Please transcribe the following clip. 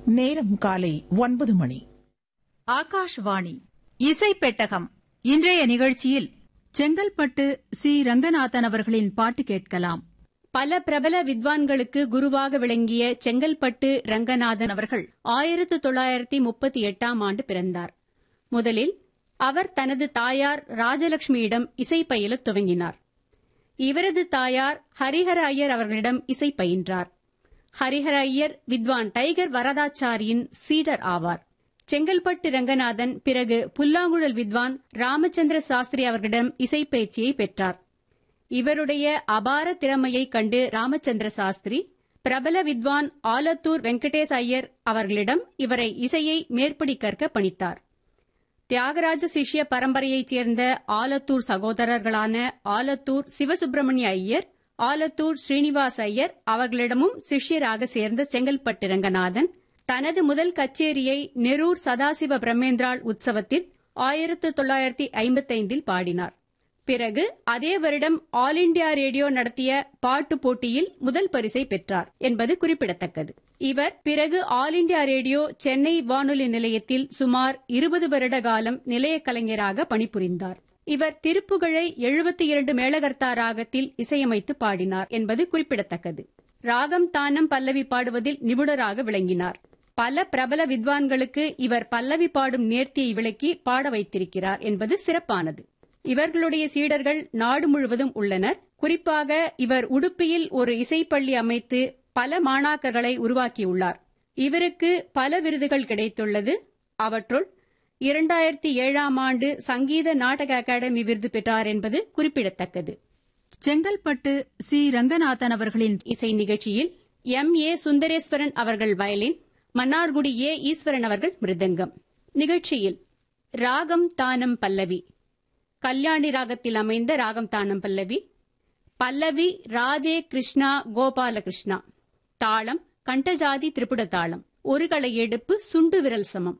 நேரம் காலை ஒன்பது மணி ஆகாஷ்வாணி இசை பெட்டகம் இன்றைய நிகழ்ச்சியில் செங்கல்பட்டு சி ரங்கநாதன் அவர்களின் பாட்டு கேட்கலாம் பல பிரபல வித்வான்களுக்கு குருவாக விளங்கிய செங்கல்பட்டு ரங்கநாதன் அவர்கள் ஆயிரத்து தொள்ளாயிரத்தி முப்பத்தி எட்டாம் ஆண்டு பிறந்தார் முதலில் அவர் தனது தாயார் ராஜலட்சுமியிடம் இசை பயிலத் துவங்கினார் இவரது தாயார் ஹரிஹர ஐயர் அவர்களிடம் இசை பயின்றார் ஹரிஹர ஐயர் வித்வான் டைகர் வரதாச்சாரியின் சீடர் ஆவார் செங்கல்பட்டு ரங்கநாதன் பிறகு புல்லாங்குழல் வித்வான் ராமச்சந்திர சாஸ்திரி அவர்களிடம் இசைப்பயிற்சியை பெற்றார் இவருடைய அபார திறமையை கண்டு ராமச்சந்திர சாஸ்திரி பிரபல வித்வான் ஆலத்தூர் வெங்கடேஷ் ஐயர் அவர்களிடம் இவரை இசையை மேற்படி கற்க பணித்தார் தியாகராஜ சிஷ்ய பரம்பரையைச் சேர்ந்த ஆலத்தூர் சகோதரர்களான ஆலத்தூர் சிவசுப்பிரமணிய ஐயர் ஆலத்தூர் ஸ்ரீனிவாஸ் ஐயர் அவர்களிடமும் சிஷ்யராக சேர்ந்த செங்கல்பட்டு ரங்கநாதன் தனது முதல் கச்சேரியை நெரூர் சதாசிவ பிரம்மேந்திராள் உற்சவத்தில் ஆயிரத்து தொள்ளாயிரத்தி ஐம்பத்தைந்தில் பாடினார் பிறகு அதே வருடம் ஆல் இண்டியா ரேடியோ நடத்திய பாட்டு போட்டியில் முதல் பரிசை பெற்றார் என்பது குறிப்பிடத்தக்கது இவர் பிறகு ஆல் இண்டியா ரேடியோ சென்னை வானொலி நிலையத்தில் சுமார் இருபது வருட காலம் நிலைய கலைஞராக பணிபுரிந்தார் இவர் திருப்புகழை எழுபத்தி இரண்டு மேளகர்த்தா ராகத்தில் இசையமைத்து பாடினார் என்பது குறிப்பிடத்தக்கது ராகம் தானம் பல்லவி பாடுவதில் நிபுணராக விளங்கினார் பல பிரபல வித்வான்களுக்கு இவர் பல்லவி பாடும் நேர்த்தியை விளக்கி பாட வைத்திருக்கிறார் என்பது சிறப்பானது இவர்களுடைய சீடர்கள் நாடு முழுவதும் உள்ளனர் குறிப்பாக இவர் உடுப்பியில் ஒரு இசைப்பள்ளி அமைத்து பல மாணாக்கர்களை உருவாக்கியுள்ளார் இவருக்கு பல விருதுகள் கிடைத்துள்ளது அவற்றுள் இரண்டாயிரத்தி ஏழாம் ஆண்டு சங்கீத நாடக அகாடமி விருது பெற்றார் என்பது குறிப்பிடத்தக்கது செங்கல்பட்டு சி ரங்கநாதன் அவர்களின் இசை நிகழ்ச்சியில் எம் ஏ சுந்தரேஸ்வரன் அவர்கள் வயலின் மன்னார்குடி ஏ ஈஸ்வரன் அவர்கள் மிருதங்கம் நிகழ்ச்சியில் ராகம் தானம் பல்லவி கல்யாணி ராகத்தில் அமைந்த ராகம் தானம் பல்லவி பல்லவி ராதே கிருஷ்ணா கோபால கிருஷ்ணா தாளம் கண்டஜாதி திரிபுட தாளம் ஒரு களை எடுப்பு சுண்டு விரல் சமம்